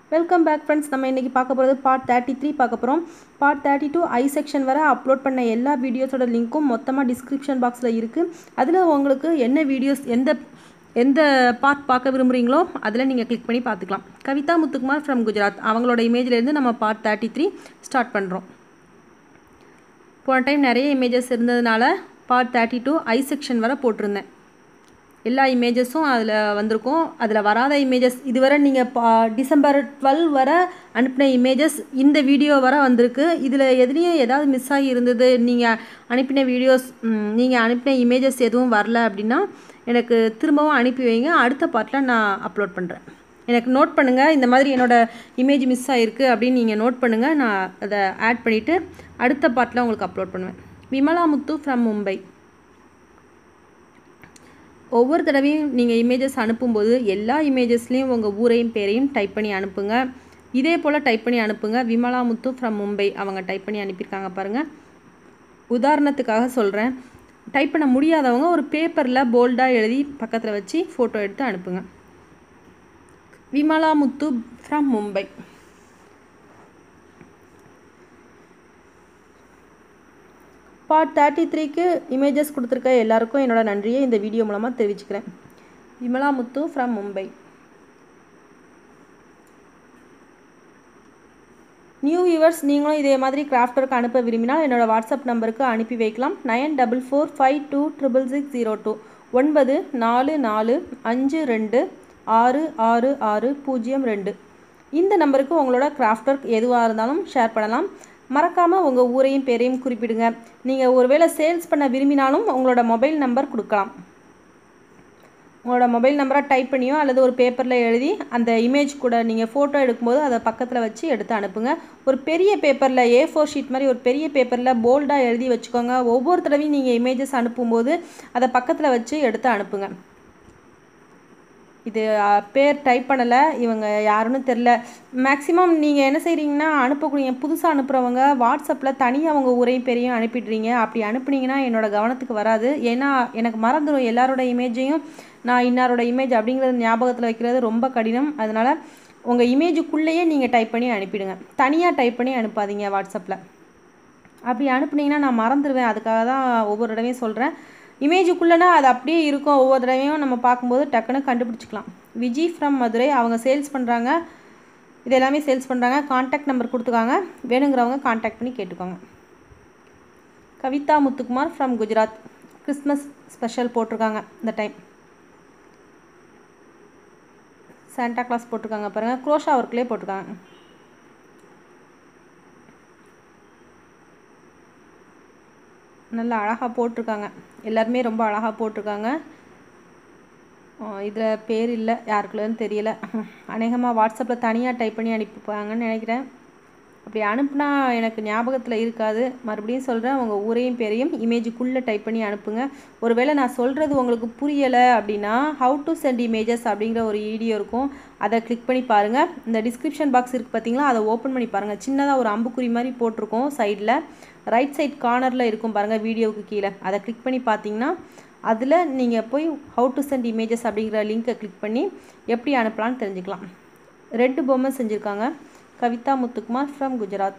welcome back friends நம்ம இன்றைக்கி பார்க்க போகிறது பார்ட் தேர்ட்டி த்ரீ பார்க்க போகிறோம் part thirty two I section வரை அப்லோட் பண்ண எல்லா வீடியோஸோட லிங்க்கும் மொத்தமாக டிஸ்கிரிப்ஷன் பாக்ஸில் இருக்குது அதில் உங்களுக்கு என்ன வீடியோஸ் எந்த எந்த பார்ட் பார்க்க விரும்புகிறீங்களோ அதில் நீங்கள் கிளிக் பண்ணி பார்த்துக்கலாம் கவிதா முத்துக்குமார் ஃப்ரம் குஜராத் அவங்களோட இமேஜ்லேருந்து நம்ம பார்ட் தேர்ட்டி த்ரீ ஸ்டார்ட் பண்ணுறோம் போன டைம் நிறைய இமேஜஸ் இருந்ததுனால part thirty two I section வரை போட்டிருந்தேன் எல்லா இமேஜஸும் அதில் வந்திருக்கும் அதில் வராத இமேஜஸ் இதுவரை நீங்கள் பா டிசம்பர் டுவெல் வரை அனுப்பின இமேஜஸ் இந்த வீடியோ வரை வந்திருக்கு இதில் எதுலேயும் ஏதாவது மிஸ் ஆகி இருந்தது நீங்கள் அனுப்பின வீடியோஸ் நீங்கள் அனுப்பின இமேஜஸ் எதுவும் வரல அப்படின்னா எனக்கு திரும்பவும் அனுப்பி வைங்க அடுத்த பார்ட்டில் நான் அப்லோட் பண்ணுறேன் எனக்கு நோட் பண்ணுங்கள் இந்த மாதிரி என்னோடய இமேஜ் மிஸ் ஆகிருக்கு அப்படின்னு நீங்கள் நோட் பண்ணுங்கள் நான் அதை ஆட் பண்ணிவிட்டு அடுத்த பார்ட்டில் உங்களுக்கு அப்லோட் பண்ணுவேன் விமலா முத்து ஃப்ரம் மும்பை ஒவ்வொரு தடவையும் நீங்கள் இமேஜஸ் அனுப்பும்போது எல்லா இமேஜஸ்லேயும் உங்கள் ஊரையும் பேரையும் டைப் பண்ணி அனுப்புங்க இதே போல் டைப் பண்ணி அனுப்புங்க விமலா முத்து ஃப்ரம் மும்பை அவங்க டைப் பண்ணி அனுப்பியிருக்காங்க பாருங்கள் உதாரணத்துக்காக சொல்கிறேன் டைப் பண்ண முடியாதவங்க ஒரு பேப்பரில் போல்டாக எழுதி பக்கத்தில் வச்சு ஃபோட்டோ எடுத்து அனுப்புங்க Vimala Muthu from Mumbai part thirty த்ரீக்கு இமேஜஸ் கொடுத்துருக்க எல்லாருக்கும் என்னோட நன்றியை இந்த வீடியோ மூலமாக தெரிவிச்சுக்கிறேன் Vimala Muthu from Mumbai new viewers நீங்களும் இதே மாதிரி கிராஃப்ட் ஒர்க் அனுப்ப விரும்பினால் என்னோட வாட்ஸ்அப் நம்பருக்கு அனுப்பி வைக்கலாம் nine double four five two triple six zero two ஒன்பது நாலு நாலு அஞ்சு ரெண்டு ஆறு ஆறு ஆறு பூஜ்ஜியம் ரெண்டு இந்த நம்பருக்கு உங்களோட கிராஃப்ட் ஒர்க் எதுவாக இருந்தாலும் ஷேர் பண்ணலாம் மறக்காமல் உங்கள் ஊரையும் பேரையும் குறிப்பிடுங்க நீங்கள் ஒருவேளை சேல்ஸ் பண்ண விரும்பினாலும் உங்களோட மொபைல் நம்பர் கொடுக்கலாம் உங்களோட மொபைல் நம்பரை டைப் பண்ணியோ அல்லது ஒரு பேப்பரில் எழுதி அந்த இமேஜ் கூட நீங்கள் ஃபோட்டோ எடுக்கும்போது அதை பக்கத்தில் வச்சு எடுத்து அனுப்புங்க ஒரு பெரிய பேப்பரில் ஏ ஃபோர் ஷீட் மாதிரி ஒரு பெரிய பேப்பரில் போல்டாக எழுதி வச்சுக்கோங்க ஒவ்வொரு தடவையும் நீங்கள் இமேஜஸ் அனுப்பும்போது அதை பக்கத்தில் வச்சு எடுத்து அனுப்புங்க இது பேர் டைப் பண்ணலை இவங்க யாருன்னு தெரில மேக்ஸிமம் நீங்கள் என்ன செய்கிறீங்கன்னா அனுப்பக்கூடிய புதுசாக அனுப்புகிறவங்க வாட்ஸ்அப்பில் தனியாக அவங்க ஊரையும் பெரியும் அனுப்பிடுறீங்க அப்படி அனுப்புனீங்கன்னா என்னோடய கவனத்துக்கு வராது ஏன்னா எனக்கு மறந்துடும் எல்லாரோட இமேஜையும் நான் இன்னாரோட இமேஜ் அப்படிங்கிறது ஞாபகத்தில் வைக்கிறது ரொம்ப கடினம் அதனால் உங்கள் இமேஜுக்குள்ளேயே நீங்கள் டைப் பண்ணி அனுப்பிடுங்க தனியாக டைப் பண்ணி அனுப்பாதீங்க வாட்ஸ்அப்பில் அப்படி அனுப்புனீங்கன்னா நான் மறந்துடுவேன் அதுக்காக தான் ஒவ்வொரு தடவையும் சொல்கிறேன் இமேஜுக்குள்ளேனா அது அப்படியே இருக்கும் ஒவ்வொரு தடவையும் நம்ம பார்க்கும்போது டக்குன்னு கண்டுபிடிச்சிக்கலாம் விஜி ஃப்ரம் மதுரை அவங்க சேல்ஸ் பண்ணுறாங்க இது எல்லாமே சேல்ஸ் பண்ணுறாங்க கான்டாக்ட் நம்பர் கொடுத்துக்காங்க வேணுங்கிறவங்க கான்டாக்ட் பண்ணி கேட்டுக்கோங்க Kavitha Muthukumar from Gujarat Christmas special போட்டிருக்காங்க இந்த டைம் சாண்டா கிளாஸ் போட்டிருக்காங்க பாருங்கள் க்ரோஷா ஒர்க்லேயே போட்டிருக்காங்க நல்லா அழகாக போட்டிருக்காங்க எல்லாருமே ரொம்ப அழகாக போட்டிருக்காங்க இதில் பேர் இல்லை யாருக்குள்ளன்னு தெரியல அநேகமாக வாட்ஸ்அப்பில் தனியாக டைப் பண்ணி அனுப்பிப்பாங்கன்னு நினைக்கிறேன் அப்படி அனுப்புனா எனக்கு ஞாபகத்தில் இருக்காது மறுபடியும் சொல்கிறேன் உங்கள் ஊரையும் பேரையும் இமேஜுக்குள்ளே டைப் பண்ணி அனுப்புங்க ஒருவேளை நான் சொல்கிறது உங்களுக்கு புரியலை அப்படின்னா ஹவு டு சென்ட் இமேஜஸ் அப்படிங்கிற ஒரு வீடியோ இருக்கும் அதை கிளிக் பண்ணி பாருங்கள் இந்த டிஸ்கிரிப்ஷன் பாக்ஸ் இருக்குது பார்த்தீங்களா அதை ஓப்பன் பண்ணி பாருங்கள் சின்னதாக ஒரு அம்புக்குறி மாதிரி போட்டிருக்கோம் சைடில் ரைட் சைட் கார்னரில் இருக்கும் பாருங்கள் வீடியோவுக்கு கீழே அதை கிளிக் பண்ணி பார்த்தீங்கன்னா அதில் நீங்கள் போய் ஹவு டு சென்ட் இமேஜஸ் அப்படிங்கிற லிங்க்கை கிளிக் பண்ணி எப்படி அனுப்பலான்னு தெரிஞ்சுக்கலாம் ரெட்டு பொம்மை செஞ்சுருக்காங்க Kavitha Muthukumar from Gujarat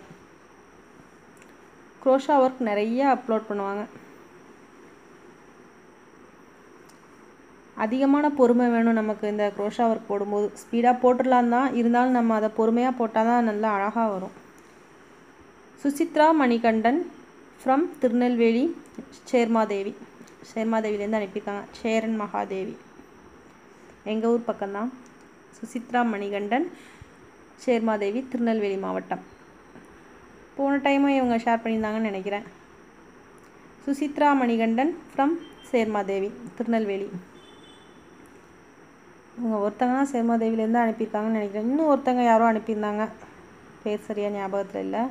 crochet work நிறைய அப்லோட் பண்ணுவாங்க அதிகமான பொறுமை வேணும் நமக்கு இந்த க்ரோஷா ஒர்க் போடும்போது ஸ்பீடாக போட்டுடலாம் தான் இருந்தாலும் நம்ம அதை பொறுமையாக போட்டால் தான் நல்லா அழகாக வரும் சுசித்ரா மணிகண்டன் ஃப்ரம் திருநெல்வேலி சேர்மாதேவி சேர்மாதேவிலேருந்து அனுப்பியிருக்காங்க சேரன் மகாதேவி எங்கள் ஊர் பக்கம்தான் சுசித்ரா மணிகண்டன் சேர்மாதேவி திருநெல்வேலி மாவட்டம் போன டைமும் இவங்க ஷேர் பண்ணியிருந்தாங்கன்னு நினைக்கிறேன் சுசித்ரா மணிகண்டன் ஃப்ரம் சேர்மாதேவி திருநெல்வேலி இவங்க ஒருத்தங்க தான் சேர்மாதேவிலேருந்து அனுப்பியிருக்காங்கன்னு நினைக்கிறேன் இன்னும் ஒருத்தங்க யாரோ அனுப்பியிருந்தாங்க பேர் சரியாக ஞாபகத்தில் இல்லை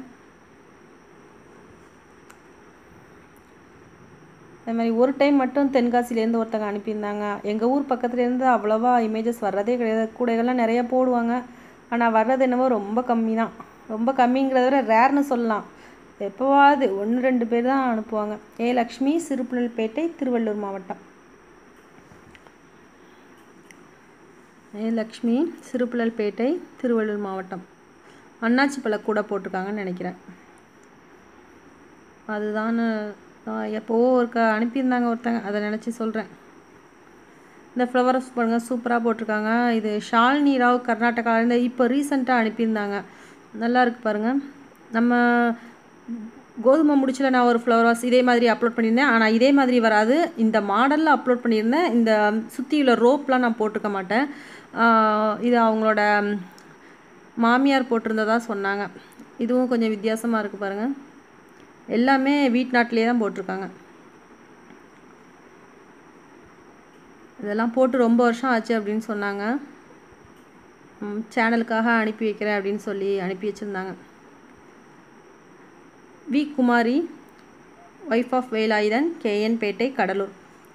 அது மாதிரி ஒரு டைம் மட்டும் தென்காசிலேருந்து ஒருத்தங்க அனுப்பியிருந்தாங்க எங்கள் ஊர் பக்கத்துலேருந்து அவ்வளோவா இமேஜஸ் வர்றதே கிடையாது கூடைகள்லாம் நிறைய போடுவாங்க ஆனால் வர்றது என்னவோ ரொம்ப கம்மி தான் ரொம்ப கம்மிங்கிறத விட ரேர்னு சொல்லலாம் எப்போவாது ஒன்று ரெண்டு பேர் தான் அனுப்புவாங்க ஏ லக்ஷ்மி சிறுபுழல்பேட்டை திருவள்ளூர் மாவட்டம் ஏ லக்ஷ்மி சிறுபிள்ளல்பேட்டை திருவள்ளூர் மாவட்டம் அண்ணாச்சி பழ கூட போட்டிருக்காங்கன்னு நினைக்கிறேன் அதுதான் எப்போவோ ஒருக்க அனுப்பியிருந்தாங்க ஒருத்தங்க அதை நினச்சி சொல்கிறேன் இந்த ஃப்ளவர்ஸ் பாருங்கள் சூப்பராக போட்டிருக்காங்க இது ஷாலினி ராவ் கர்நாடகாவிலேருந்து இப்போ ரீசெண்டாக அனுப்பியிருந்தாங்க நல்லா இருக்கு பாருங்கள் நம்ம கோதுமை முடிச்சில் நான் ஒரு ஃப்ளவர் வாஸ் இதே மாதிரி அப்லோட் பண்ணியிருந்தேன் ஆனால் இதே மாதிரி வராது இந்த மாடலில் அப்லோட் பண்ணியிருந்தேன் இந்த சுற்றி உள்ள ரோப்லாம் நான் போட்டிருக்க மாட்டேன் இது அவங்களோட மாமியார் போட்டிருந்ததா சொன்னாங்க இதுவும் கொஞ்சம் வித்தியாசமாக இருக்குது பாருங்கள் எல்லாமே வீட்டு நாட்டிலே தான் போட்டிருக்காங்க இதெல்லாம் போட்டு ரொம்ப வருஷம் ஆச்சு அப்படின்னு சொன்னாங்க சேனலுக்காக அனுப்பி வைக்கிறேன் அப்படின்னு சொல்லி அனுப்பி வச்சுருந்தாங்க V Kumari wife of Velayudhan KN Pettai Cuddalore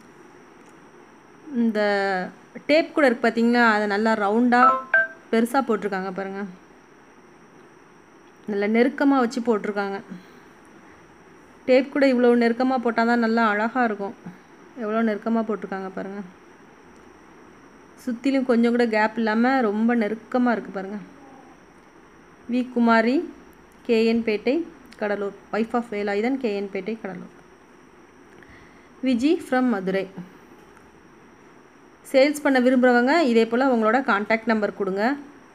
இந்த டேப் கூட இருக்குது பார்த்தீங்களா அதை நல்லா ரவுண்டாக பெருசாக போட்டிருக்காங்க பாருங்கள் நல்லா நெருக்கமாக வச்சு போட்டிருக்காங்க டேப் கூட இவ்வளோ நெருக்கமாக போட்டால் தான் நல்லா அழகாக இருக்கும் எவ்வளோ நெருக்கமாக போட்டிருக்காங்க பாருங்கள் சுற்றிலும் கொஞ்சம் கூட கேப் இல்லாமல் ரொம்ப நெருக்கமாக இருக்குது பாருங்கள் V Kumari KN Pettai Cuddalore wife of Velayudhan KN Pettai Cuddalore Viji from Madurai sales பண்ண விரும்புகிறவங்க இதே போல் உங்களோட காண்டாக்ட் நம்பர் கொடுங்க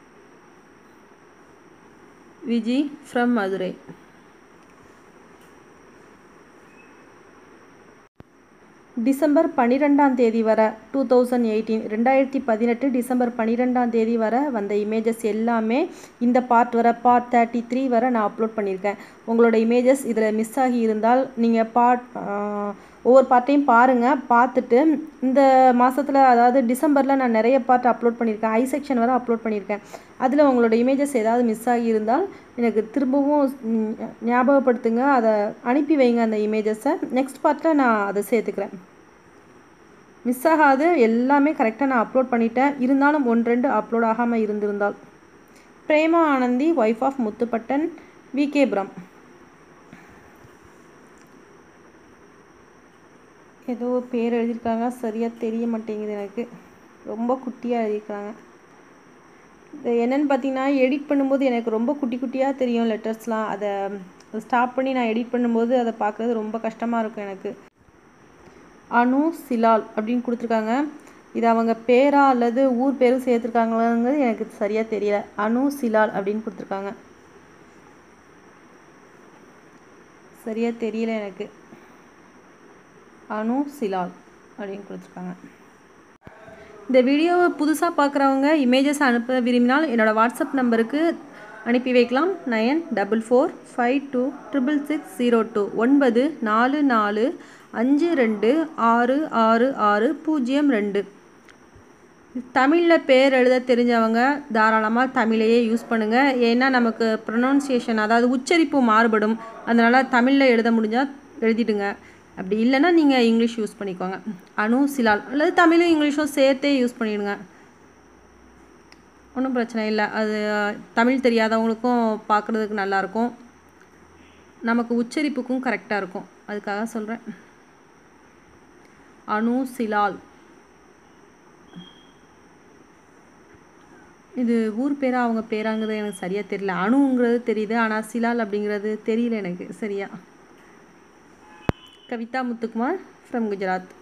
விஜி ஃப்ரம் மதுரை டிசம்பர் பன்னிரெண்டாம் தேதி வர டூ தௌசண்ட் எயிட்டீன் ரெண்டாயிரத்தி பதினெட்டு டிசம்பர் பன்னிரெண்டாம் தேதி வர வந்த இமேஜஸ் எல்லாமே இந்த பார்ட் வர பார்ட் தேர்ட்டி த்ரீ வர நான் அப்லோட் பண்ணியிருக்கேன் உங்களோட இமேஜஸ் இதில் மிஸ் ஆகி இருந்தால் நீங்கள் பார்ட் ஒவ்வொரு பார்ட்டையும் பாருங்கள் பார்த்துட்டு இந்த மாதத்தில் அதாவது டிசம்பரில் நான் நிறைய பார்ட் அப்லோட் பண்ணியிருக்கேன் ஐ செக்ஷன் வரை அப்லோட் பண்ணியிருக்கேன் அதில் உங்களோட இமேஜஸ் ஏதாவது மிஸ் ஆகி இருந்தால் எனக்கு திரும்பவும் ஞாபகப்படுத்துங்க அதை அனுப்பி வைங்க அந்த இமேஜஸை நெக்ஸ்ட் பார்ட்டில் நான் அதை சேர்த்துக்கிறேன் மிஸ் ஆகாது எல்லாமே கரெக்டாக நான் அப்லோட் பண்ணிட்டேன் இருந்தாலும் ஒன்று ரெண்டு அப்லோட் ஆகாமல் இருந்திருந்தால் Prema Anandhi wife of Muthupattan VK from ஏதோ பேர் எழுதியிருக்காங்க சரியாக தெரிய மாட்டேங்குது எனக்கு ரொம்ப குட்டியாக எழுதியிருக்காங்க இது என்னென்னு பார்த்தீங்கன்னா எடிட் பண்ணும்போது எனக்கு ரொம்ப குட்டி குட்டியாக தெரியும் லெட்டர்ஸ்லாம் அதை ஸ்டாப் பண்ணி நான் எடிட் பண்ணும்போது அதை பார்க்குறது ரொம்ப கஷ்டமாக இருக்கும் எனக்கு அனு சிலால் அப்படின்னு கொடுத்துருக்காங்க இது அவங்க பேரா அல்லது ஊர் பேரும் சேர்த்துருக்காங்களாங்கிறது எனக்கு சரியாக தெரியல அனு சிலால் அப்படின்னு கொடுத்துருக்காங்க சரியாக தெரியல எனக்கு அனு சிலால் அப்படின்னு கொடுத்துருக்காங்க இந்த வீடியோவை புதுசாக பார்க்குறவங்க இமேஜஸ் அனுப்ப விரும்பினால் என்னோடய வாட்ஸ்அப் நம்பருக்கு அனுப்பி வைக்கலாம் nine double four five two triple six zero two ஒன்பது நாலு நாலு அஞ்சு ரெண்டு ஆறு ஆறு ஆறு பூஜ்ஜியம் ரெண்டு தமிழில் பேர் எழுத தெரிஞ்சவங்க தாராளமாக தமிழையே யூஸ் பண்ணுங்கள் ஏன்னா நமக்கு ப்ரொனவுன்சியேஷன் அதாவது உச்சரிப்பு மாறுபடும் அதனால் தமிழில் எழுத முடிஞ்சால் எழுதிடுங்க அப்படி இல்லைன்னா நீங்கள் இங்கிலீஷ் யூஸ் பண்ணிக்கோங்க அனு சிலால் அல்லது தமிழும் இங்கிலீஷும் சேர்த்தே யூஸ் பண்ணிவிடுங்க ஒன்றும் பிரச்சனை இல்லை அது தமிழ் தெரியாதவங்களுக்கும் பார்க்குறதுக்கு நல்லாயிருக்கும் நமக்கு உச்சரிப்புக்கும் கரெக்டாக இருக்கும் அதுக்காக சொல்கிறேன் அனு சிலால் இது ஊர் பேரா அவங்க பேராங்கிறது எனக்கு சரியாக தெரியல அணுங்கிறது தெரியுது ஆனால் சிலால் அப்படிங்கிறது தெரியல எனக்கு சரியா Kavitha Muthukumar from Gujarat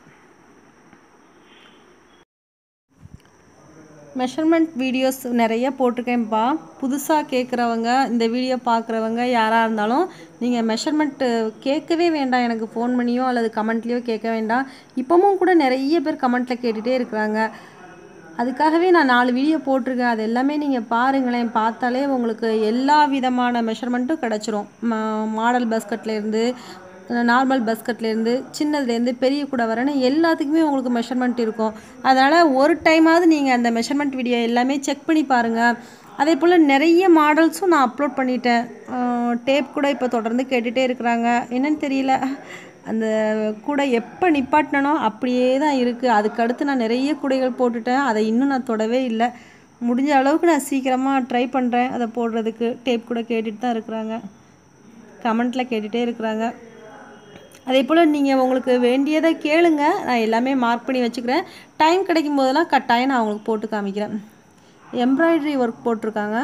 measurement videos நிறைய போட்டிருக்கேன்ப்பா புதுசாக கேட்குறவங்க இந்த வீடியோ பார்க்குறவங்க யாராக இருந்தாலும் நீங்கள் மெஷர்மெண்ட்டு கேட்கவே வேண்டாம் எனக்கு ஃபோன் பண்ணியோ அல்லது கமெண்ட்லேயோ கேட்க வேண்டாம் இப்போவும் கூட நிறைய பேர் கமெண்ட்டில் கேட்டுகிட்டே இருக்கிறாங்க அதுக்காகவே நான் நாலு வீடியோ போட்டிருக்கேன் அது எல்லாமே நீங்கள் பாருங்களேன் பார்த்தாலே உங்களுக்கு எல்லா விதமான மெஷர்மெண்ட்டும் கிடச்சிரும் மாடல் பஸ்கட்லேருந்து நார்மல் பஸ்கட்லேருந்து சின்னதுலேருந்து பெரிய கூட வரேன்னு எல்லாத்துக்குமே உங்களுக்கு மெஷர்மெண்ட் இருக்கும் அதனால் ஒரு டைமாவது நீங்கள் அந்த மெஷர்மெண்ட் வீடியோ எல்லாமே செக் பண்ணி பாருங்கள் அதே போல் நிறைய மாடல்ஸும் நான் அப்லோட் பண்ணிட்டேன் டேப் கூட இப்போ தொடர்ந்து கேட்டுகிட்டே இருக்கிறாங்க என்னன்னு தெரியல அந்த கூடை எப்போ நிப்பாட்டினோ அப்படியே தான் இருக்குது அதுக்கடுத்து நான் நிறைய கூடைகள் போட்டுட்டேன் அதை இன்னும் நான் தொடவே இல்லை முடிஞ்ச அளவுக்கு நான் சீக்கிரமாக ட்ரை பண்ணுறேன் அதை போடுறதுக்கு டேப் கூட கேட்டுட்டு தான் இருக்கிறாங்க கமெண்ட்டில் கேட்டுகிட்டே இருக்கிறாங்க அதே போல் நீங்கள் உங்களுக்கு வேண்டியதை கேளுங்க நான் எல்லாமே மார்க் பண்ணி வச்சுக்கிறேன் டைம் கிடைக்கும் போதெல்லாம் கட்டாயம் நான் உங்களுக்கு போட்டு காமிக்கிறேன் எம்ப்ராய்டரி ஒர்க் போட்டிருக்காங்க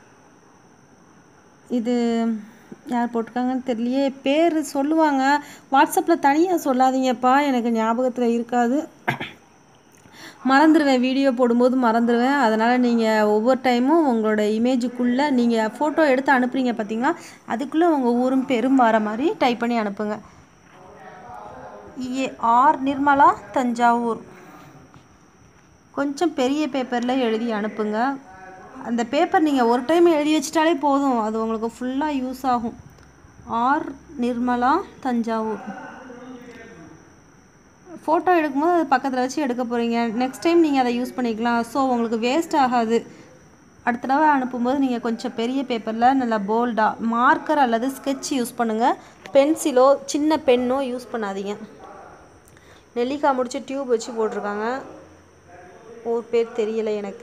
இது யார் போட்டிருக்காங்கன்னு தெரியலையே பேர் சொல்லுவாங்க வாட்ஸ்அப்பில் தனியாக சொல்லாதீங்கப்பா எனக்கு ஞாபகத்தில் இருக்காது மறந்துடுவேன் வீடியோ போடும்போது மறந்துடுவேன் அதனால் நீங்கள் ஒவ்வொரு டைமும் உங்களோட இமேஜுக்குள்ளே நீங்கள் ஃபோட்டோ எடுத்து அனுப்புறீங்க பார்த்தீங்களா அதுக்குள்ளே உங்கள் ஊரும் பேரும் வர மாதிரி டைப் பண்ணி அனுப்புங்க ஏ ஆர் நிர்மலா தஞ்சாவூர் கொஞ்சம் பெரிய பேப்பரில் எழுதி அனுப்புங்க அந்த பேப்பர் நீங்கள் ஒரு டைம் எழுதி வச்சிட்டாலே போதும் அது உங்களுக்கு ஃபுல்லாக யூஸ் ஆகும் ஆர் நிர்மலா தஞ்சாவூர் ஃபோட்டோ எடுக்கும்போது அது பக்கத்தில் வச்சு எடுக்க போகிறீங்க நெக்ஸ்ட் டைம் நீங்கள் அதை யூஸ் பண்ணிக்கலாம் ஸோ உங்களுக்கு வேஸ்ட் ஆகாது அடுத்த தடவை அனுப்பும்போது நீங்கள் கொஞ்சம் பெரிய பேப்பரில் நல்லா போல்டாக மார்க்கர் அல்லது ஸ்கெட்ச் யூஸ் பண்ணுங்கள் பென்சிலோ சின்ன பென்னோ யூஸ் பண்ணாதீங்க நெல்லிக்காய் முடிச்சு டியூப் வச்சு போட்டிருக்காங்க ஊர் பேர் தெரியலை எனக்கு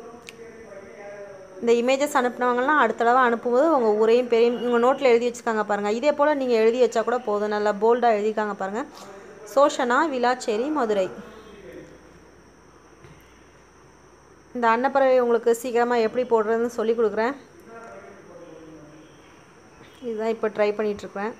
இந்த இமேஜஸ் அனுப்புனவங்கலாம் அடுத்த தடவை அனுப்பும்போது உங்கள் ஊரையும் பேரையும் உங்கள் நோட்டில் எழுதி வச்சுருக்காங்க பாருங்கள் இதே போல் நீங்கள் எழுதி வச்சா கூட போதும் நல்லா போல்டாக எழுதியிருக்காங்க பாருங்கள் சோஷனா விலாச்சேரி மதுரை இந்த அன்னப்பறவை உங்களுக்கு சீக்கிரமாக எப்படி போடுறதுன்னு சொல்லி கொடுக்குறேன் இதுதான் இப்போ ட்ரை பண்ணிகிட்ருக்குறேன்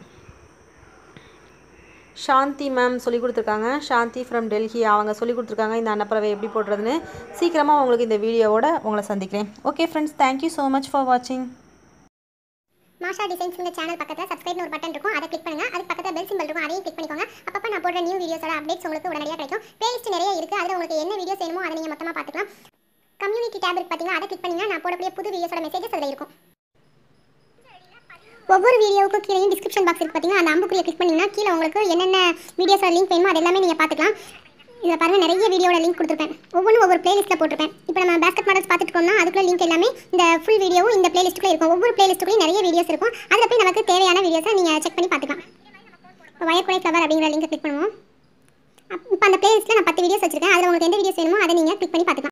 சாந்தி மேம் சொல்லி கொடுத்துருக்காங்க சாந்தி ஃப்ரம் டெல்லி அவங்க சொல்லி கொடுத்துருக்காங்க இந்த அன்னப்பறவை எப்படி போடுறதுன்னு சீக்கிரமாக உங்களுக்கு இந்த வீடியோவோட உங்களை சந்திக்கிறேன் okay friends thank you so much for வாட்சிங் மாஷா டிசைன்ஸ் இந்த சேனல் பக்கத்தில் சப்ஸ்கிரைப்னு ஒரு பட்டன் இருக்கும் அதை கிளிக் பண்ணுங்க அதுக்கு பக்கத்தில் பெல் சிம்பிள் இருக்கும் அதையும் கிளிக் பண்ணிக்கோங்க அப்பப்போ நான் போடுற நியூ வீடியோஸோட அப்டேட்ஸ் உங்களுக்கு உடனடியாக கிடைக்கும் பிளேலிஸ்ட் நிறைய இருக்குது அதில் உங்களுக்கு என்ன வீடியோஸ் வேணுமோ அதை நீங்கள் மொத்தமாக பார்த்துக்கலாம் கம்யூனிட்டி டேப் இருக்கு பார்த்தீங்கன்னா அதை கிளிக் பண்ணிங்கன்னா நான் போடக்கூடிய புது வீடியோஸோட மெசேஜஸ் அதில் இருக்கும் ஒவ்வொரு வீடியோவுக்கும் கீழே டிஸ்கிரிப்ஷன் பாக்ஸ் இருக்கு பார்த்தீங்கன்னா அந்த அம்புக்குறியை கிளிக் பண்ணிங்கன்னா கீழே உங்களுக்கு என்னென்ன வீடியோஸோட லிங்க் வேணுமோ அது எல்லாமே நீங்கள் பார்த்துக்கலாம் இதில் பாருங்கள் நிறைய வீடியோட லிங்க் கொடுத்துருப்பேன் ஒவ்வொன்றும் ஒவ்வொரு பிளேலிஸ்ட்டில் போட்டிருப்பேன் இப்போ நம்ம பேஸ்கெட் மாடல்ஸ் பார்த்துட்டு இருக்கோம்னா அதுக்குள்ள லிங்க் எல்லாமே இந்த ஃபுல் வீடியோவும் இந்த பிளேலிஸ்ட்டுக்குள்ளே இருக்கும் ஒவ்வொரு பிளேலிஸ்ட்டுக்குள்ளேயும் நிறைய வீடியோஸ் இருக்கும் அதில் போய் நமக்கு தேவையான வீடியோஸை நீங்கள் செக் பண்ணி பார்த்துக்கலாம் இப்போ வயர்குடை ஃப்ளவர் அப்படிங்கிற லிங்கை கிளிக் பண்ணுவோம் இப்போ அந்த பிளேலிஸ்ட்டில் நான் பத்து வீடியோஸ் வச்சிருக்கேன் அதில் உங்களுக்கு எந்த வீடியோஸ் வேணுமோ அதை நீங்கள் கிளிக் பண்ணி பார்த்துக்கலாம்